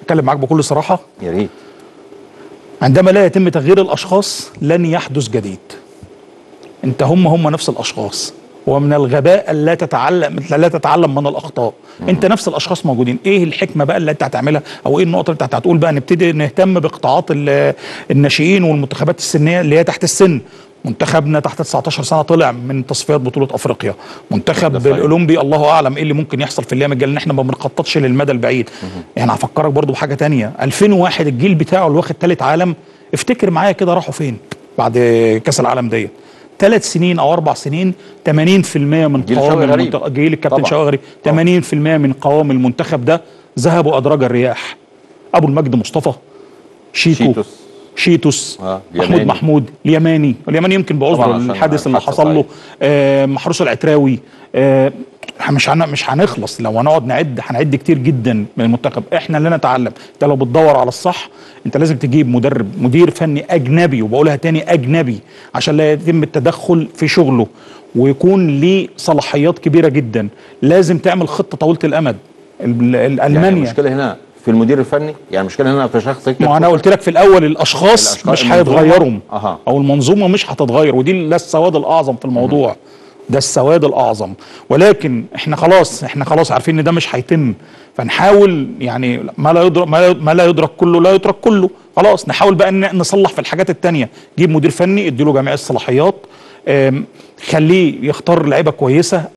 اتكلم معاك بكل صراحه يا ريت عندما لا يتم تغيير الاشخاص لن يحدث جديد انت هم هم نفس الاشخاص ومن الغباء لا تتعلم لا تتعلم من الاخطاء انت نفس الاشخاص موجودين ايه الحكمه بقى اللي انت هتعملها او ايه النقطه اللي انت هتقول بقى نبتدي نهتم بقطاعات ال- الناشئين والمنتخبات السنيه اللي هي تحت السن منتخبنا تحت 19 سنه طلع من تصفيات بطوله افريقيا منتخب ده صحيح. الاولمبي الله اعلم ايه اللي ممكن يحصل في الايام الجايه لان احنا ما بنخططش للمدى البعيد يعني هفكرك برضو بحاجه تانية 2001 الجيل بتاعه اللي واخد ثالث عالم افتكر معايا كده راحوا فين بعد كاس العالم ديت ثلاث سنين او اربع سنين 80% من جيل قوام شوقي غريب. المنتخب جيل الكابتن طبعا. شوقي غريب 80% من قوام المنتخب ده ذهبوا ادراج الرياح ابو المجد مصطفى شيكو شيتوس. شيتوس آه، محمود اليماني. محمود اليماني اليماني يمكن بعذر طبعاً عشان الحادث اللي الحادثة حصل له صحيح. آه محروس العتراوي آه مش هن... مش هنخلص لو هنقعد نعد هنعد كتير جدا من المنتخب احنا اللي نتعلم انت لو بتدور على الصح انت لازم تجيب مدرب مدير فني اجنبي وبقولها تاني اجنبي عشان لا يتم التدخل في شغله ويكون ليه صلاحيات كبيره جدا لازم تعمل خطه طويله الامد ال- ال- يعني المانيا المشكله هنا في المدير الفني يعني المشكله هنا في شخص يكتب ما انا قلت لك في الاول الاشخاص الأشخاص مش المنظومة. هيتغيروا أها. او المنظومه مش هتتغير ودي ده السواد الاعظم في الموضوع ده السواد الاعظم ولكن احنا خلاص احنا خلاص عارفين ان ده مش هيتم فنحاول يعني ما لا يدرك ما لا- ما لا يدرك كله لا يترك كله خلاص نحاول بقى ان نصلح في الحاجات التانية جيب مدير فني اديله جميع الصلاحيات آم، خليه يختار لعيبه كويسه